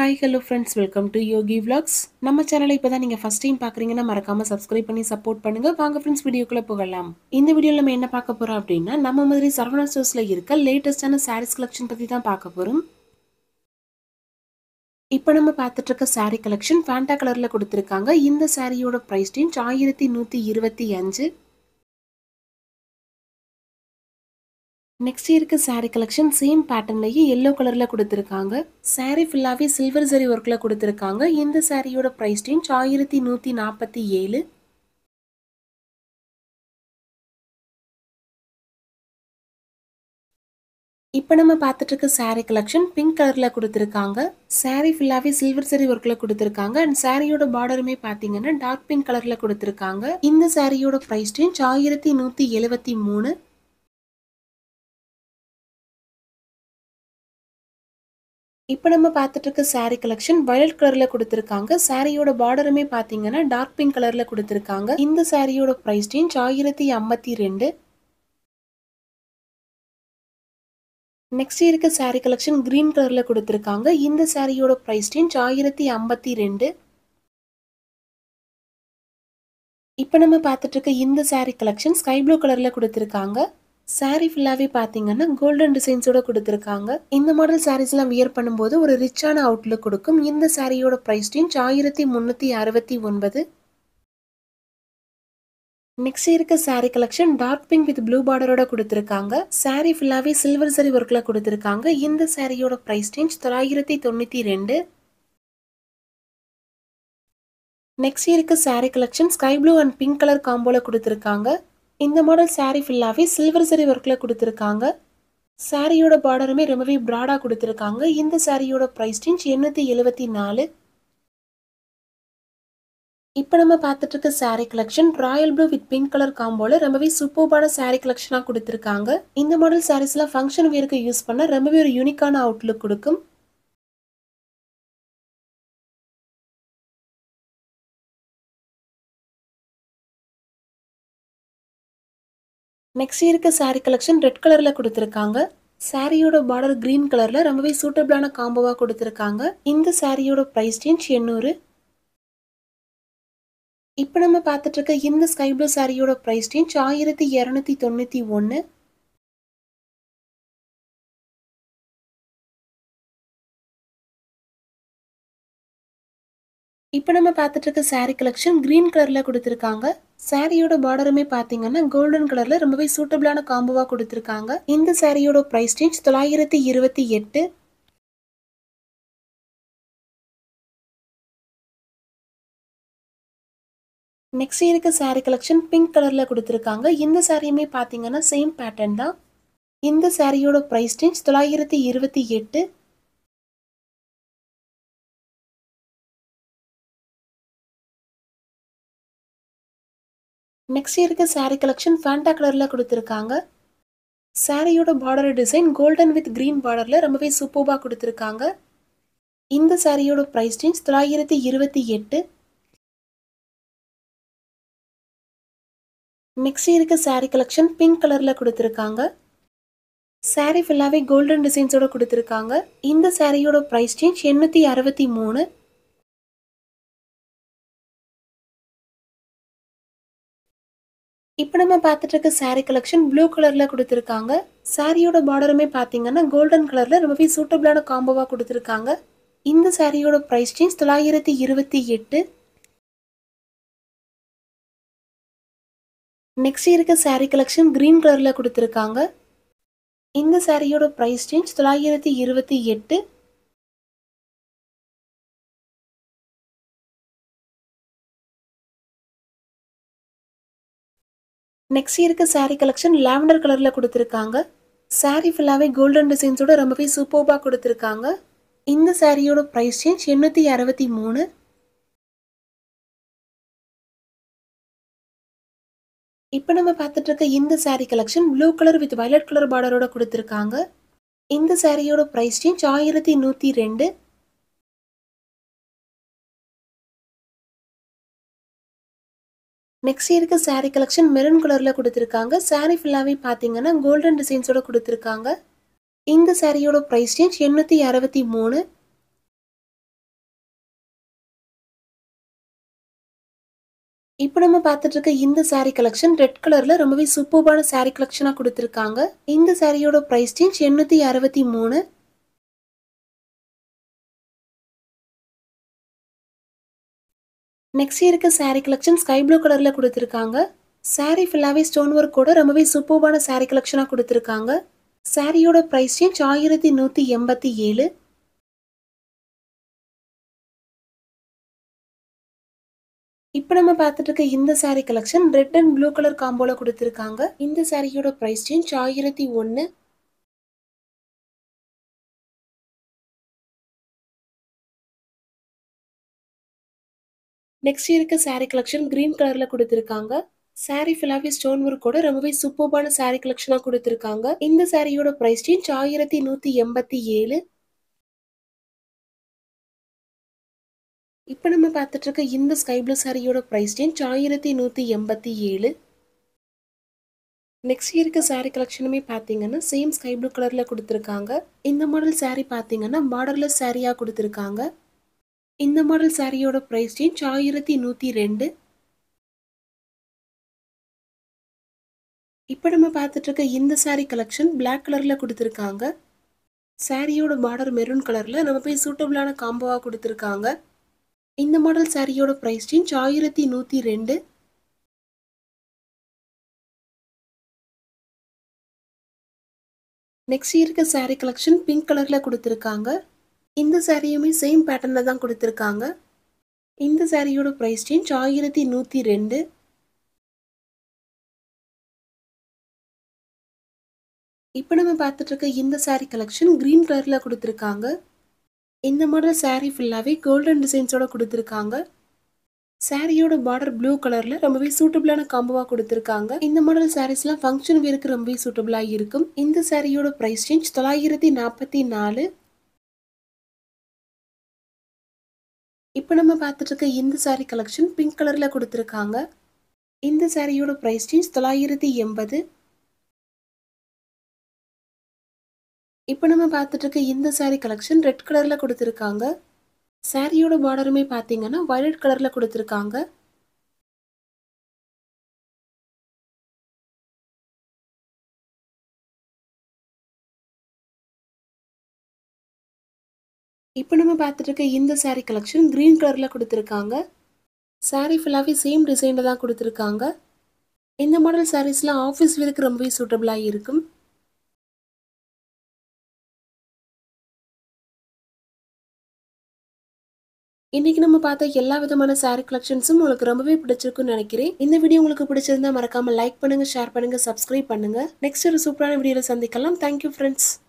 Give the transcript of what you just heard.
hi hello friends welcome to Yogi vlogs நம்ம சேனலை இப்போ தான் நீங்கள் ஃபஸ்ட் டைம் பார்க்குறீங்கன்னா மறக்காமல் சப்ஸ்கிரைப் பண்ணி சப்போர்ட் பண்ணுங்கள் வாங்க ஃப்ரெண்ட்ஸ் வீடியோக்குள்ளே போகலாம் இந்த வீடியோவில் நம்ம என்ன பார்க்க போகிறோம் அப்படின்னா நம்ம மாதிரி சரவணா ஸ்டோர்ஸில் இருக்க லேட்டஸ்டான சாரீஸ் கலெக்ஷன் பற்றி தான் பார்க்க போகிறோம் இப்போ நம்ம பார்த்துட்டு இருக்க saree கலெக்ஷன் ஃபேண்டா கலரில் கொடுத்துருக்காங்க இந்த சாரியோட ப்ரைஸ் ரேஞ்ச் ஆயிரத்தி நூற்றி இருபத்தி அஞ்சு நெக்ஸ்ட் இருக்க saree கலெக்ஷன் சேம் பேட்டர்ன்லயே எல்லோ கலர்ல கொடுத்துருக்காங்க saree ஃபுல்லாவே சில்வர் சரி ஒர்க்ல கொடுத்துருக்காங்க இந்த சாரியோட பிரைஸ் ரேஞ்ச் ஆயிரத்தி நூத்தி நாற்பத்தி ஏழு இப்போ நம்ம பார்த்துட்டு இருக்க saree கலெக்ஷன் பிங்க் கலர்ல கொடுத்துருக்காங்க saree ஃபுல்லாவே சில்வர் சரி ஒர்க்ல கொடுத்துருக்காங்க அண்ட் சாரியோட பார்டருமே பார்த்தீங்கன்னா டார்க் பிங்க் கலர்ல கொடுத்துருக்காங்க இந்த சாரியோட பிரைஸ் ரேஞ்ச் ஆயிரத்தி நூத்தி எழுவத்தி மூணு இப்போ நம்ம பார்த்துட்டு இருக்க saree கலெக்ஷன் வயலட் கலர்ல கொடுத்துருக்காங்க சாரியோட பார்டருமே பார்த்தீங்கன்னா டார்க் பிங்க் கலர்ல கொடுத்துருக்காங்க இந்த சாரியோட பிரைஸ் ரேஞ்ச் ஆயிரத்தி ஐம்பத்தி ரெண்டு நெக்ஸ்ட் இருக்க saree கலெக்ஷன் கிரீன் கலர்ல கொடுத்துருக்காங்க இந்த சாரியோட பிரைஸ் ரேஞ்ச் ஆயிரத்தி ஐம்பத்தி ரெண்டு இப்போ நம்ம பார்த்துட்டு இருக்க இந்த saree கலெக்ஷன் ஸ்கை ப்ளூ கலர்ல கொடுத்துருக்காங்க சாரீ ஃபுல்லாகவே பார்த்தீங்கன்னா கோல்டன் டிசைன்ஸோட கொடுத்துருக்காங்க இந்த மாடல் சாரீஸ்லாம் வியர் பண்ணும்போது ஒரு ரிச்சான அவுட்லுக் கொடுக்கும் இந்த சாரியோட ப்ரைஸ் ரேஞ்ச் ஆயிரத்தி முந்நூற்றி அறுபத்தி ஒன்பது நெக்ஸ்ட் இருக்க saree collection dark pink with blue பார்டரோட கொடுத்துருக்காங்க saree ஃபுல்லாகவே சில்வர் சரி ஒர்க்கில் கொடுத்துருக்காங்க இந்த சாரியோட ப்ரைஸ் ரேஞ்ச் தொள்ளாயிரத்தி தொண்ணூற்றி ரெண்டு நெக்ஸ்ட் இருக்க saree collection sky blue and pink colour காம்போல கொடுத்துருக்காங்க இந்த மாடல் saree ஃபுல்லாகவே சில்வர் சரி ஒர்க்கில் கொடுத்துருக்காங்க சாரியோட பார்டருமே ரொம்பவே ப்ராடாக கொடுத்துருக்காங்க இந்த சாரியோட ப்ரைஸ் ரேஞ்ச் எண்ணூற்றி எழுபத்தி நாலு இப்போ நம்ம பார்த்துட்டு இருக்க saree collection royal blue with pink colour காம்போல ரொம்பவே சூப்பர்பான saree கலெக்ஷனாக கொடுத்துருக்காங்க இந்த மாடல் சாரீஸ்லாம் ஃபங்க்ஷன் வேருக்கு யூஸ் பண்ண ரொம்பவே ஒரு யூனிக்கான அவுட்லுக் கொடுக்கும் நெக்ஸ்ட் இருக்க saree கலெக்ஷன் ரெட் கலரில் கொடுத்துருக்காங்க சாரியோட பார்டர் கிரீன் கலரில் ரொம்பவே சூட்டபிளான காம்போவாக கொடுத்துருக்காங்க இந்த சாரியோட ப்ரைஸ் ரேஞ்ச் எண்ணூறு இப்போ நம்ம பார்த்துட்டு இருக்க இந்த ஸ்கை ப்ளூ சாரியோட ப்ரைஸ் ரேஞ்ச் ஆயிரத்தி இரநூத்தி தொண்ணூற்றி ஒன்று இப்போ நம்ம பார்த்துட்டு இருக்க saree கலெக்ஷன் கிரீன் கலரில் கொடுத்துருக்காங்க சாரியோட பார்டருமே பார்த்தீங்கன்னா கோல்டன் கலரில் ரொம்பவே சூட்டபிளான காம்போவாக கொடுத்துருக்காங்க இந்த சாரியோட ப்ரைஸ் ரேஞ்ச் தொள்ளாயிரத்தி இருபத்தி எட்டு நெக்ஸ்ட் இருக்க saree கலெக்ஷன் பிங்க் கலரில் கொடுத்துருக்காங்க இந்த சாரியுமே பார்த்தீங்கன்னா சேம் பேட்டர்ன் தான் இந்த சாரியோட ப்ரைஸ் ரேஞ்ச் தொள்ளாயிரத்தி இருபத்தி எட்டு நெக்ஸ்ட் இருக்க saree கலெக்ஷன் ஃபேண்டா கலரில் கொடுத்துருக்காங்க சாரியோட border design golden with green பார்டரில் ரொம்பவே சூப்பர்பாக கொடுத்துருக்காங்க இந்த சாரியோட ப்ரைஸ் ரேஞ்ச் தொள்ளாயிரத்தி இருபத்தி எட்டு நெக்ஸ்ட் இருக்க saree கலெக்ஷன் பிங்க் கலரில் கொடுத்துருக்காங்க saree ஃபுல்லாகவே கோல்டன் டிசைன்ஸோட கொடுத்துருக்காங்க இந்த சாரியோட ப்ரைஸ் ரேஞ்ச் எண்ணூற்றி அறுபத்தி மூணு இப்போ நம்ம பார்த்துட்டு இருக்க saree கலெக்ஷன் ப்ளூ கலரில் கொடுத்துருக்காங்க சாரியோட பார்டருமே பார்த்தீங்கன்னா கோல்டன் கலரில் ரொம்பவே சூட்டபிளான காம்போவாக கொடுத்துருக்காங்க இந்த சாரியோட ப்ரைஸ் ரேஞ்ச் தொள்ளாயிரத்தி இருபத்தி எட்டு நெக்ஸ்ட் இருக்க saree கலெக்ஷன் க்ரீன் கலரில் கொடுத்துருக்காங்க இந்த சாரியோட ப்ரைஸ் ரேஞ்ச் தொள்ளாயிரத்தி இருபத்தி எட்டு நெக்ஸ்ட் இருக்க saree கலெக்ஷன் லாவெண்டர் கலரில் கொடுத்துருக்காங்க saree ஃபுல்லாகவே கோல்டன் டிசைன்ஸோட ரொம்பவே சூப்பர்பாக கொடுத்துருக்காங்க இந்த சாரியோட ப்ரைஸ் ரேஞ்ச் எண்ணூற்றி அறுபத்தி மூணு இப்போ நம்ம பார்த்துட்டு இருக்க இந்த saree collection blue colour with violet colour பார்டரோட கொடுத்துருக்காங்க இந்த சாரியோட ப்ரைஸ் ரேஞ்ச் ஆயிரத்தி நூற்றி ரெண்டு நெக்ஸ்ட் இருக்க saree கலெக்ஷன் மெரூன் கலரில் கொடுத்துருக்காங்க saree ஃபுல்லாகவே பார்த்தீங்கன்னா கோல்டன் டிசைன்ஸோட கொடுத்துருக்காங்க இந்த சாரியோட ப்ரைஸ் ரேஞ்ச் எண்ணூற்றி அறுபத்தி மூணு இப்போ நம்ம பார்த்துட்டு இருக்க இந்த saree கலெக்ஷன் ரெட் கலர்ல ரொம்பவே சூப்பர்பான saree கலெக்ஷனா கொடுத்துருக்காங்க இந்த சாரியோட பிரைஸ் சேஞ்ச் எண்ணூத்தி அறுபத்தி மூணு நெக்ஸ்ட் இருக்க saree கலெக்ஷன் ஸ்கை ப்ளூ கலர்ல கொடுத்துருக்காங்க saree ஃபுல்லாவே ஸ்டோன் ஒர்க் கூட ரொம்பவே சூப்பர்பான saree கலெக்ஷனா கொடுத்துருக்காங்க சாரியோட பிரைஸ் சேஞ்ச் ஆயிரத்தி நூத்தி எண்பத்தி ஏழு இப்போ நம்ம பார்த்துட்டு இருக்க இந்த saree collection red and blue colour காம்போல கொடுத்துருக்காங்க இந்த சாரியோட பிரைஸ் சேஞ்ச் ஆயிரத்தி ஒன்று நெக்ஸ்ட் இருக்க saree கலெக்ஷன் கிரீன் கலர்ல கொடுத்துருக்காங்க saree ஃபுல்லாவே ஸ்டோன் ஒர்க்கோட ரொம்பவே சூப்பர்பான saree கலெக்ஷனா கொடுத்துருக்காங்க இந்த சாரியோட பிரைஸ் சேஞ்ச் ஆயிரத்தி நூத்தி எண்பத்தி ஏழு இப்போ நம்ம பார்த்துட்டு இருக்க இந்த ஸ்கை ப்ளூ சாரியோட பிரைஸ் ரேஞ்ச் ஆயிரத்தி நூற்றி எண்பத்தி ஏழு நெக்ஸ்ட் இருக்க saree கலெக்ஷனுமே பார்த்தீங்கன்னா சேம் ஸ்கை ப்ளூ கலரில் கொடுத்துருக்காங்க இந்த மாடல் saree பார்த்தீங்கன்னா பார்டர்லெஸ் சாரியாக கொடுத்துருக்காங்க இந்த மாடல் சாரியோட பிரைஸ் ரேஞ்ச் ஆயிரத்தி நூற்றி ரெண்டு இப்போ நம்ம பார்த்துட்டு இருக்க இந்த saree கலெக்ஷன் பிளாக் கலரில் கொடுத்துருக்காங்க சாரியோட பார்டர் மெரூன் கலரில் நம்ம போய் சூட்டபிளான காம்போவாக கொடுத்துருக்காங்க இந்த மாடல் சாரியோட பிரைஸ் ரேஞ்ச் ஆயிரத்தி நூற்றி ரெண்டு நெக்ஸ்ட் இருக்க saree கலெக்ஷன் பிங்க் கலரில் கொடுத்துருக்காங்க இந்த சாரியுமே சேம் பேட்டர்னில் தான் கொடுத்துருக்காங்க இந்த சாரியோட ப்ரைஸ் ரேஞ்ச் ஆயிரத்தி நூற்றி ரெண்டு இப்போ நம்ம பார்த்துட்டு இருக்க இந்த saree கலெக்ஷன் க்ரீன் கலரில் கொடுத்துருக்காங்க இந்த மாடல் saree ஃபுல்லாகவே கோல்டன் டிசைன்ஸோட கொடுத்துருக்காங்க சாரியோட பார்டர் ப்ளூ கலரில் ரொம்பவே சூட்டபிளான காம்போவாக கொடுத்துருக்காங்க இந்த மாடல் சாரீஸ்லாம் ஃபங்க்ஷன் வேருக்கு ரொம்பவே சூட்டபிளாக இருக்கும் இந்த சாரியோட ப்ரைஸ் ரேஞ்ச் தொள்ளாயிரத்தி நாற்பத்தி நாலு இப்போ நம்ம பார்த்துட்டு இருக்க இந்த saree கலெக்ஷன் பிங்க் கலரில் கொடுத்துருக்காங்க இந்த சாரியோட ப்ரைஸ் ரேஞ்ச் தொள்ளாயிரத்தி எண்பது இப்போ நம்ம பார்த்துட்டு இருக்க இந்த saree கலெக்ஷன் ரெட் கலரில் கொடுத்துருக்காங்க சாரியோட பார்டருமே பார்த்தீங்கன்னா வயலட் கலரில் கொடுத்துருக்காங்க இப்போ நம்ம பார்த்துட்டு இருக்க இந்த saree கலெக்ஷன் க்ரீன் கலரில் கொடுத்துருக்காங்க saree ஃபுல்லாகவே சேம் டிசைனில் தான் கொடுத்துருக்காங்க இந்த மாடல் சாரீஸ்லாம் ஆஃபீஸ் வேருக்கு ரொம்பவே சூட்டபிளாக இருக்கும் இன்னைக்கு நம்ம பார்த்த எல்லா விதமான saree கலெக்ஷன்ஸும் உங்களுக்கு ரொம்பவே பிடிச்சிருக்குன்னு நினைக்கிறேன் இந்த வீடியோ உங்களுக்கு பிடிச்சிருந்தா மறக்காம லைக் பண்ணுங்க ஷேர் பண்ணுங்க சப்ஸ்கிரைப் பண்ணுங்க நெக்ஸ்ட் ஒரு சூப்பரான வீடியோல சந்திக்கலாம் தேங்க்யூ ஃப்ரெண்ட்ஸ்